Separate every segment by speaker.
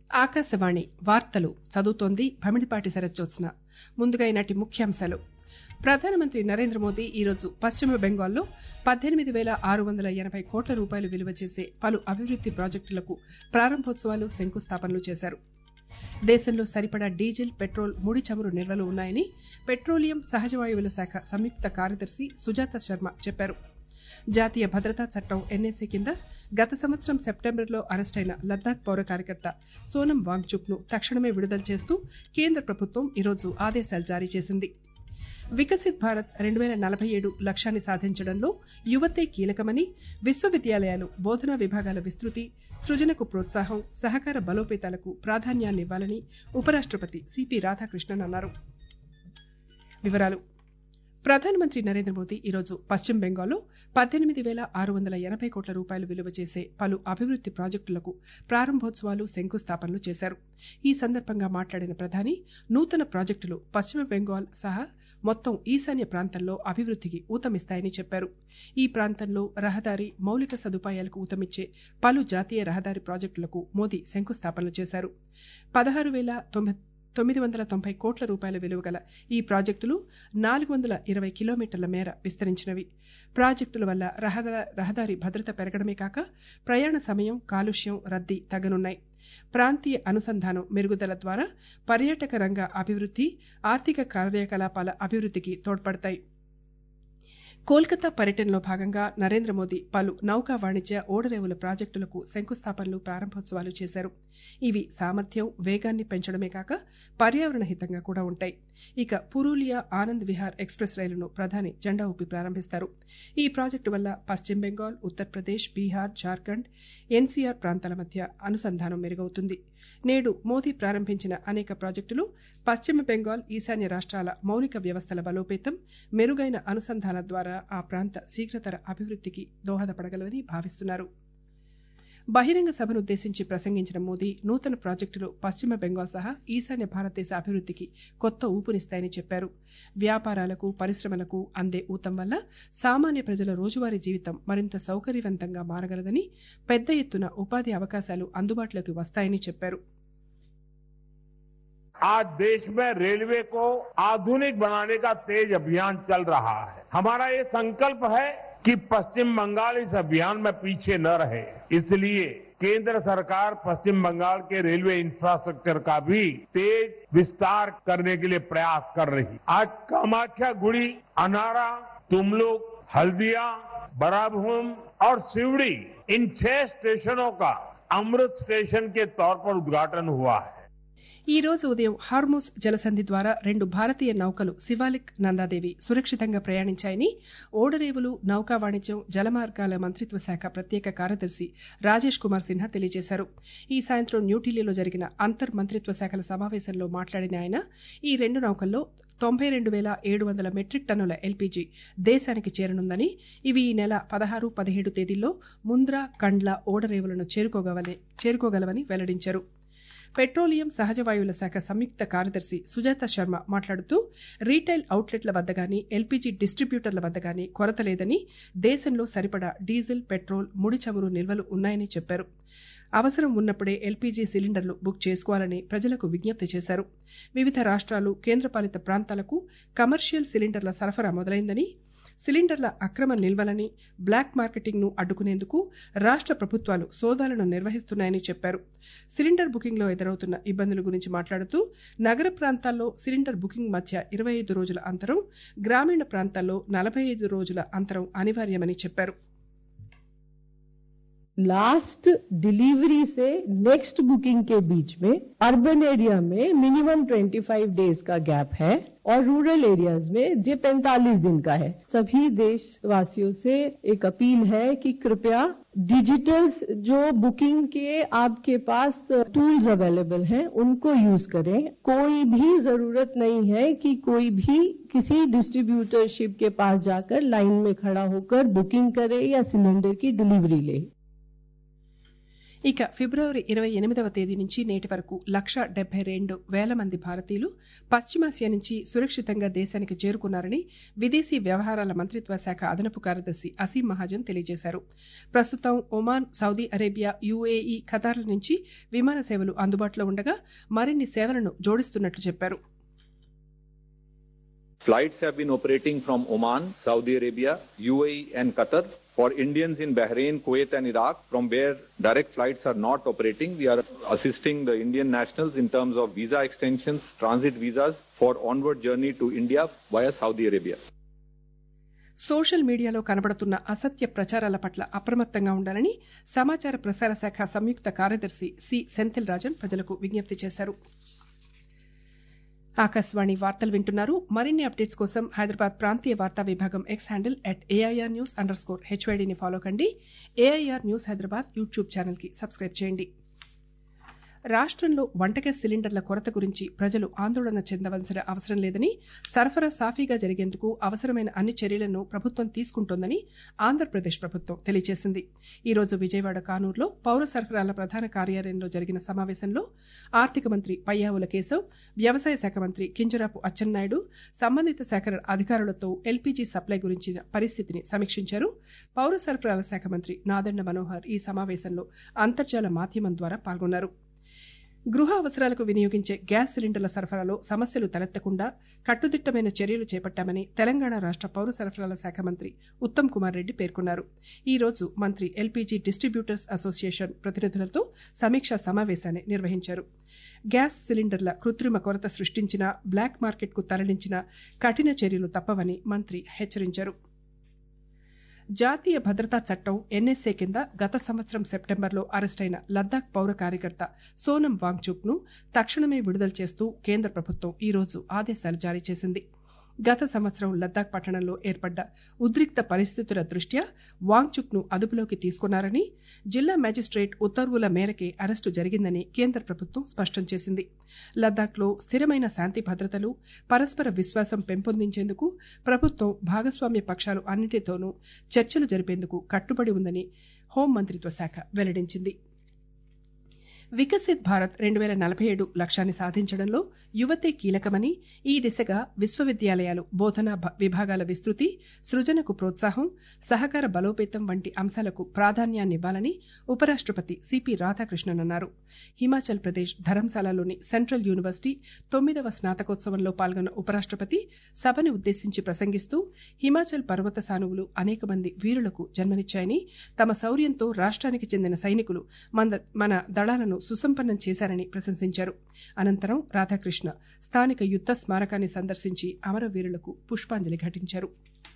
Speaker 1: ఆకాశవాణి వార్తలు చదువుతోంది భమిడిపాటి శరత్జోత్స్న ముందుగా ఈనాటి ముఖ్యాంశాలు ప్రధానమంత్రి నరేంద్ర మోదీ ఈరోజు పశ్చిమ బెంగాల్లో పద్దెనిమిది పేల ఆరు వందల ఎనబై కోట్ల రూపాయలు విలువ చేసే పలు అభివృద్ది ప్రాజెక్టులకు ప్రారంభోత్సవాలు శంకుస్థాపనలు చేశారు దేశంలో సరిపడా డీజిల్ పెట్రోల్ ముడి చమురు నిల్వలు ఉన్నాయని పెట్రోలియం సహజవాయువుల శాఖ సంయుక్త కార్యదర్శి సుజాత శర్మ చెప్పారు జాతీయ భద్రతా చట్టం ఎన్ఎస్ఏ కింద గత సంవత్సరం సెప్టెంబర్లో అరెస్టైన లద్దాఖ్ పౌర కార్యకర్త సోనం వాంగ్చుక్ ను తక్షణమే విడుదల చేస్తూ కేంద్ర ప్రభుత్వం ఈరోజు ఆదేశాలు జారీ చేసింది వికసిత్ భారత్ రెండు పేల నలభై ఏడు లక్ష్యాన్ని సాధించడంలో యువతే కీలకమని విశ్వవిద్యాలయాలు బోధనా విభాగాల విస్తృతి సృజనకు ప్రోత్సాహం సహకార బలోపేతాలకు ప్రాధాన్యాన్నివ్వాలని ఉపరాష్టపతి సిపి రాధాకృష్ణన్ అన్నారు వివరాలు ప్రధానమంత్రి నరేంద్ర మోదీ ఈరోజు పశ్చిమ బెంగాల్లో పద్దెనిమిది పేల ఆరు వందల ఎనబై కోట్ల రూపాయలు విలువ చేసే పలు అభివృద్ది ప్రాజెక్టులకు ప్రారంభోత్సవాలు శంకుస్థాపనలు చేశారు ఈ సందర్భంగా మాట్లాడిన ప్రధాని నూతన ప్రాజెక్టులు పశ్చిమ బెంగాల్ సహా మొత్తం ఈశాన్య ప్రాంతంలో అభివృద్దికి ఊతమిస్తాయని చెప్పారు ఈ ప్రాంతంలో రహదారి మౌలిక సదుపాయాలకు ఊతమిచ్చే పలు జాతీయ రహదారి ప్రాజెక్టులకు మోదీ శంకుస్థాపనలు చేశారు పదహారు పేల తొమ్మిది వందల తొంభై కోట్ల రూపాయల విలువ గల ఈ ప్రాజెక్టులు నాలుగు వందల ఇరవై కిలోమీటర్ల మేర విస్తరించినవి ప్రాజెక్టుల వల్ల రహదారి భద్రత పెరగడమే కాక ప్రయాణ సమయం కాలుష్యం రద్దీ తగ్గనున్నాయి ప్రాంతీయ అనుసంధానం మెరుగుదల ద్వారా పర్యాటక రంగ అభివృద్ది ఆర్థిక కార్యకలాపాల అభివృద్దికి తోడ్పడతాయి కోల్కతా పర్యటనలో భాగంగా నరేంద్ర మోదీ పలు నౌకా వాణిజ్య ఓడరేవుల ప్రాజెక్టులకు శంకుస్థాపనలు ప్రారంభోత్సవాలు చేశారు ఇవి సామర్థ్యం వేగాన్ని పెంచడమే కాక పర్యావరణ హితంగా కూడా ఉంటాయి ఇక పురూలియా ఆనంద్ విహార్ ఎక్స్ప్రెస్ రైలును ప్రధాని జెండా ఊపి ప్రారంభిస్తారు ఈ ప్రాజెక్టు వల్ల పశ్చిమ బెంగాల్ ఉత్తరప్రదేశ్ బీహార్ జార్ఖండ్ ఎన్సీఆర్ ప్రాంతాల మధ్య అనుసంధానం మెరుగవుతుంది నేడు మోదీ ప్రారంభించిన అనేక ప్రాజెక్టులు పశ్చిమ బెంగాల్ ఈశాన్య రాష్ట్రాల మౌలిక వ్యవస్థల బలోపేతం మెరుగైన అనుసంధానం ద్వారా ఆ ప్రాంత శీఘ్రతర అభివృద్దికి దోహదపడగలవని భావిస్తున్నారు బహిరంగ సభనుద్దేశించి ప్రసంగించిన మోదీ నూతన ప్రాజెక్టులు పశ్చిమ బెంగాల్ సహా ఈశాన్య భారతదేశ అభివృద్దికి కొత్త ఊపునిస్తాయని చెప్పారు వ్యాపారాలకు పరిశ్రమలకు అందే ఊతం వల్ల సామాన్య ప్రజల రోజువారీ జీవితం మరింత సౌకర్యవంతంగా మారగలదని పెద్ద ఎత్తున ఉపాధి అవకాశాలు అందుబాటులోకి వస్తాయని చెప్పారు
Speaker 2: आज देश में रेलवे को आधुनिक बनाने का तेज अभियान चल रहा है हमारा ये संकल्प है कि पश्चिम बंगाल इस अभियान में पीछे न रहे इसलिए केंद्र सरकार पश्चिम बंगाल के रेलवे इंफ्रास्ट्रक्चर का भी तेज विस्तार करने के लिए प्रयास कर रही आज कामाख्या गुड़ी अनारा तुमलुक हल्दिया बराभूम और सिवड़ी इन छह स्टेशनों का अमृत स्टेशन के तौर पर उद्घाटन हुआ है
Speaker 1: ఈ రోజు ఉదయం హార్మోస్ జలసంధి ద్వారా రెండు భారతీయ నౌకలు శివాలిక్ నందాదేవి సురక్షితంగా ప్రయాణించాయని ఓడరేవులు నౌకా వాణిజ్యం జలమార్గాల మంత్రిత్వ శాఖ ప్రత్యేక కార్యదర్శి రాజేష్ కుమార్ సిన్హా తెలియజేశారు ఈ సాయంత్రం న్యూఢిల్లీలో జరిగిన అంతర్ మంత్రిత్వ శాఖల సమావేశంలో మాట్లాడిన ఆయన ఈ రెండు నౌకల్లో తొంభై రెండు వేల ఏడు వందల మెట్రిక్ టన్నుల ఎల్పీజీ దేశానికి చేరనుందని ఇవి ఈ నెల పదహారు పదిహేడు తేదీల్లో ముంద్రా కండ్ల ఓడరేవులను చేరుకోగలవని వెల్లడించారు పెట్రోలియం సహజవాయువుల శాఖ సంయుక్త కార్యదర్శి సుజాత శర్మ మాట్లాడుతూ రీటైల్ అవుట్లెట్ల వద్ద గాని ఎల్పీజీ డిస్టిబ్యూటర్ల వద్ద గాని కొరత లేదని దేశంలో సరిపడా డీజిల్ పెట్రోల్ ముడి చమురు నిల్వలు ఉన్నాయని చెప్పారు అవసరం ఉన్నప్పుడే ఎల్పీజీ సిలిండర్లు బుక్ చేసుకోవాలని ప్రజలకు విజ్ఞప్తి చేశారు వివిధ రాష్ట్రాలు కేంద్రపాలిత ప్రాంతాలకు కమర్షియల్ సిలిండర్ల సరఫరా మొదలైందని సిలిండర్ల అక్రమ నిల్వలని బ్లాక్ మార్కెటింగ్ ను అడ్డుకునేందుకు రాష్ట్ర ప్రభుత్వాలు సోదాలను నిర్వహిస్తున్నాయని చెప్పారు సిలిండర్ బుకింగ్ లో ఎదురవుతున్న ఇబ్బందుల గురించి మాట్లాడుతూ నగర ప్రాంతాల్లో సిలిండర్ బుకింగ్ మధ్య ఇరవై ఐదు రోజుల అంతరం గ్రామీణ ప్రాంతాల్లో నలభై ఐదు రోజుల అంతరం అనివార్యమని చెప్పారు
Speaker 3: लास्ट डिलीवरी से नेक्स्ट बुकिंग के बीच में अर्बन एरिया में मिनिमम 25 डेज का गैप है और रूरल एरियाज में ये 45 दिन का है सभी देशवासियों से एक अपील है कि कृपया डिजिटल जो बुकिंग के आपके पास टूल्स अवेलेबल हैं उनको यूज करें कोई भी जरूरत नहीं है कि कोई भी किसी डिस्ट्रीब्यूटरशिप के पास जाकर लाइन में खड़ा होकर बुकिंग करे या सिलेंडर की डिलीवरी ले
Speaker 1: ఇక ఫిబ్రవరి ఇరవై ఎనిమిదవ తేదీ నుంచి నేటి వరకు లక్ష డెబ్బై రెండు వేల మంది భారతీయులు పశ్చిమాసియా నుంచి సురక్షితంగా దేశానికి చేరుకున్నారని విదేశీ వ్యవహారాల మంత్రిత్వ శాఖ అదనపు కార్యదర్శి అసీం మహాజన్ తెలియజేశారు ప్రస్తుతం ఒమాన్ సౌదీ అరేబియా యుఏఈ ఖతార్ల నుంచి విమాన సేవలు అందుబాటులో ఉండగా మరిన్ని సేవలను జోడిస్తున్నట్లు చెప్పారు
Speaker 4: Flights have been operating from Oman, Saudi Arabia, UAE, and Qatar. For Indians in Bahrain, Kuwait, and Iraq, from where direct flights are not operating, we are assisting the Indian nationals in terms of visa extensions, transit visas for onward journey to India via Saudi Arabia.
Speaker 1: Social మీడియాలో కనబడుతున్న అసత్య ప్రచారాల పట్ల అప్రమత్తంగా ఉండాలని సమాచార ప్రసార శాఖ సంయుక్త కార్యదర్శి సి సెంథిల్ రాజన్ ప్రజలకు విజ్ఞప్తి చేశారు ఆకాశవాణి వార్తలు వింటున్నారు మరిన్ని అప్డేట్స్ కోసం హైదరాబాద్ ప్రాంతీయ వార్తా విభాగం X handle at AIR news under score హెచ్వైడీని ఫాలో కండి AIR news Hyderabad YouTube channel కి సబ్స్క్రైబ్ చేయండి రాష్ట్రంలో వంటగ్యాస్ సిలిండర్ల కొరత గురించి ప్రజలు ఆందోళన చెందవలసిన అవసరం లేదని సరఫరా సాఫీగా జరిగేందుకు అవసరమైన అన్ని చర్యలను ప్రభుత్వం తీసుకుంటోందని ఆంధ్రప్రదేశ్ ప్రభుత్వం తెలియజేసింది ఈ రోజు విజయవాడ కానూరులో పౌర సరఫరాల ప్రధాన కార్యాలయంలో జరిగిన సమావేశంలో ఆర్థిక మంత్రి పయ్యావుల కేశవ్ వ్యవసాయ శాఖ మంత్రి కింజరాపు అచ్చెన్నాయుడు సంబంధిత శాఖల అధికారులతో ఎల్పీజీ సప్లై గురించిన పరిస్థితిని సమీక్షించారు పౌర సరఫరాల శాఖ మంత్రి నాదెండ్ల మనోహర్ ఈ సమావేశంలో అంతర్జాల మాధ్యమం ద్వారా పాల్గొన్నారు గృహ అవసరాలకు వినియోగించే గ్యాస్ సిలిండర్ల సరఫరాలో సమస్యలు తలెత్తకుండా కట్టుదిట్టమైన చర్యలు చేపట్టామని తెలంగాణ రాష్ట పౌర సరఫరాల శాఖ మంత్రి ఉత్తమ్ కుమార్ రెడ్డి పేర్కొన్నారు ఈ రోజు మంత్రి ఎల్పీజీ డిస్ట్రిబ్యూటర్స్ అసోసియేషన్ ప్రతినిధులతో సమీక్షా సమావేశాన్ని నిర్వహించారు గ్యాస్ సిలిండర్ల కృత్రిమ కొరత సృష్టించిన బ్లాక్ మార్కెట్కు తరలించిన కఠిన చర్యలు తప్పవని మంత్రి హెచ్చరించారు జాతీయ భద్రతా చట్టం ఎన్ఎస్ఏ కింద గత సంవత్సరం సెప్టెంబర్లో అరెస్టైన లద్దాఖ్ పౌర కార్యకర్త సోనం వాంగ్చుక్ ను తక్షణమే విడుదల చేస్తూ కేంద్ర ప్రభుత్వం ఈ రోజు ఆదేశాలు జారీ చేసింది గత సంవత్సరం లద్దాఖ్ పట్టణంలో ఏర్పడ్డ ఉద్రిక్త పరిస్థితుల దృష్ట్యా వాంగ్చుక్ ను అదుపులోకి తీసుకున్నారని జిల్లా మేజిస్ట్రేట్ ఉత్తర్వుల మేరకే అరెస్టు జరిగిందని కేంద్ర ప్రభుత్వం స్పష్టం చేసింది లద్దాఖ్ లో స్థిరమైన శాంతి భద్రతలు పరస్పర విశ్వాసం పెంపొందించేందుకు ప్రభుత్వం భాగస్వామ్య పక్షాలు అన్నిటితోనూ చర్చలు జరిపేందుకు కట్టుబడి ఉందని హోం మంత్రిత్వ శాఖ వెల్లడించింది వికసిత్ భారత్ రెండు వేల నలభై ఏడు లక్ష్యాన్ని సాధించడంలో యువతే కీలకమని ఈ దిశగా విశ్వవిద్యాలయాలు బోధనా విభాగాల విస్తృతి సృజనకు ప్రోత్సాహం సహకార బలోపేతం వంటి అంశాలకు ప్రాధాన్యాన్నివ్వాలని ఉపరాష్టపతి సిపి రాధాకృష్ణన్ అన్నారు హిమాచల్ ప్రదేశ్ ధరంశాలలోని సెంట్రల్ యూనివర్సిటీ తొమ్మిదవ స్నాతకోత్సవంలో పాల్గొన్న ఉపరాష్టపతి సభని ఉద్దేశించి ప్రసంగిస్తూ హిమాచల్ పర్వత సానువులు అనేక మంది వీరులకు జన్మనిచ్చాయని తమ శౌర్యంతో రాష్ట్రానికి చెందిన సైనికులు మన దళాలను సుసంపన్నం చేశారని ప్రశంసించారు అనంతరం రాధాకృష్ణ స్థానిక యుద్ద స్మారకాన్ని సందర్శించి అమరవీరులకు పుష్పాంజలి ఘటించారు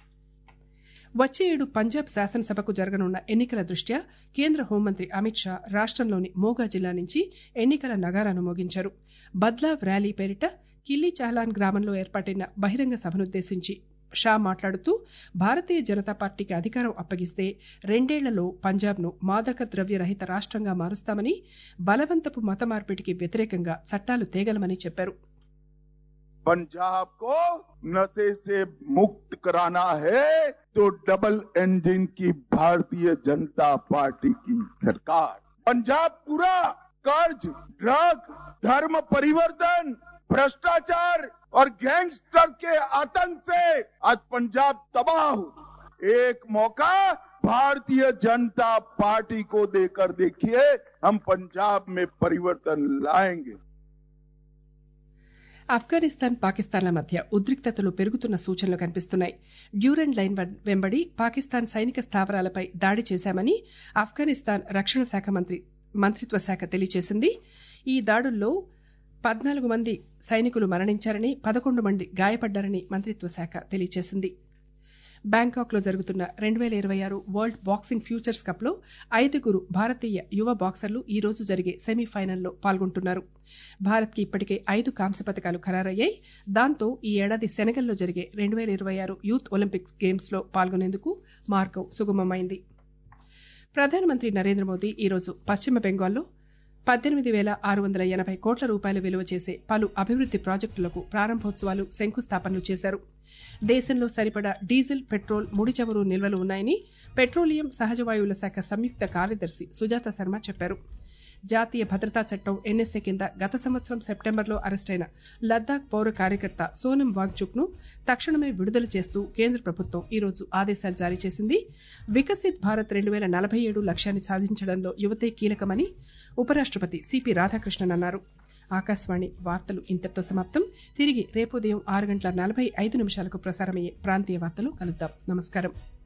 Speaker 1: వచ్చే ఏడు పంజాబ్ శాసనసభకు జరగనున్న ఎన్నికల దృష్ట్యా కేంద్ర హోంమంత్రి అమిత్ షా రాష్టంలోని మోగా జిల్లా నుంచి ఎన్నికల నగారాను మోగించారు బద్లావ్ ర్యాలీ పేరిట కిల్లీ చాలాన్ గ్రామంలో ఏర్పాటైన బహిరంగ సభనుద్దేశించి షా మాట్లాడుతూ భారతీయ జనతా పార్టీకి అధికారం అప్పగిస్తే రెండేళ్లలో పంజాబ్ను మాదక ద్రవ్య రహిత రాష్ట్రంగా మారుస్తామని బలవంతపు మత మార్పిడికి వ్యతిరేకంగా చట్టాలు తేగలమని చెప్పారు
Speaker 5: पंजाब को नशे से मुक्त कराना है तो डबल इंजन की भारतीय जनता पार्टी की सरकार पंजाब पूरा कर्ज ड्रग धर्म परिवर्तन भ्रष्टाचार और गैंगस्टर के आतंक से आज पंजाब तबाह हो एक मौका भारतीय जनता पार्टी को देकर देखिए हम पंजाब में परिवर्तन लाएंगे
Speaker 1: ఆఫ్ఘనిస్తాన్ పాకిస్తాన్ల మధ్య ఉద్రిక్తతలు పెరుగుతున్న సూచనలు కనిపిస్తున్నాయి డ్యూరెండ్ లైన్ వెంబడి పాకిస్తాన్ సైనిక స్థావరాలపై దాడి చేశామని ఆఫ్ఘనిస్తాన్ రక్షణ శాఖ మంత్రి మంత్రిత్వ శాఖ తెలియజేసింది ఈ దాడుల్లో పద్నాలుగు మంది సైనికులు మరణించారని పదకొండు మంది గాయపడ్డారని మంత్రిత్వ శాఖ తెలియజేసింది బ్యాంకాక్ లో జరుగుతున్న రెండు వేల ఇరవై ఆరు వరల్డ్ బాక్సింగ్ ఫ్యూచర్స్ కప్ లో ఐదుగురు భారతీయ యువ బాక్సర్లు ఈ రోజు జరిగే సెమీఫైనల్లో పాల్గొంటున్నారు భారత్ కి ఇప్పటికే ఐదు కాంస్య పథకాలు ఖరారయ్యాయి దాంతో ఈ ఏడాది సెనగల్లో జరిగే రెండు వేల ఇరవై ఆరు యూత్ ఒలింపిక్స్ గేమ్స్ లో పాల్గొనేందుకు మార్గం సుగమమైంది ప్రధానమంత్రి నరేంద్ర మోదీ ఈరోజు పశ్చిమ బెంగాల్లో పద్దెనిమిది వేల ఆరు వందల ఎనభై కోట్ల రూపాయల విలువ చేసే పలు అభివృద్ది ప్రాజెక్టులకు ప్రారంభోత్సవాలు శంకుస్థాపనలు చేశారు దేశంలో సరిపడా డీజిల్ పెట్రోల్ ముడి చమురు నిల్వలు ఉన్నాయని పెట్రోలియం సహజ వాయువుల శాఖ సంయుక్త కార్యదర్శి సుజాత శర్మ చెప్పారు జాతీయ భద్రతా చట్టం ఎన్ఎస్ఏ కింద గత సంవత్సరం సెప్టెంబర్లో అరెస్టైన లద్దాఖ్ పౌర కార్యకర్త సోనం వాంగ్చుక్ ను తక్షణమే విడుదల చేస్తూ కేంద్ర ప్రభుత్వం ఈ రోజు ఆదేశాలు జారీ చేసింది వికసిత్ భారత్ రెండు వేల నలభై ఏడు లక్ష్యాన్ని సాధించడంలో యువతే కీలకమని ఉపరాష్టపతి సిపి రాధాకృష్ణన్ అన్నారు ఆకాశవాణి వార్తలు ఇంతటితో సమాప్తం తిరిగి రేపు ఉదయం ఆరు గంటల నలభై ఐదు నిమిషాలకు ప్రసారమయ్యే ప్రాంతీయ వార్తలు కలుద్దాం నమస్కారం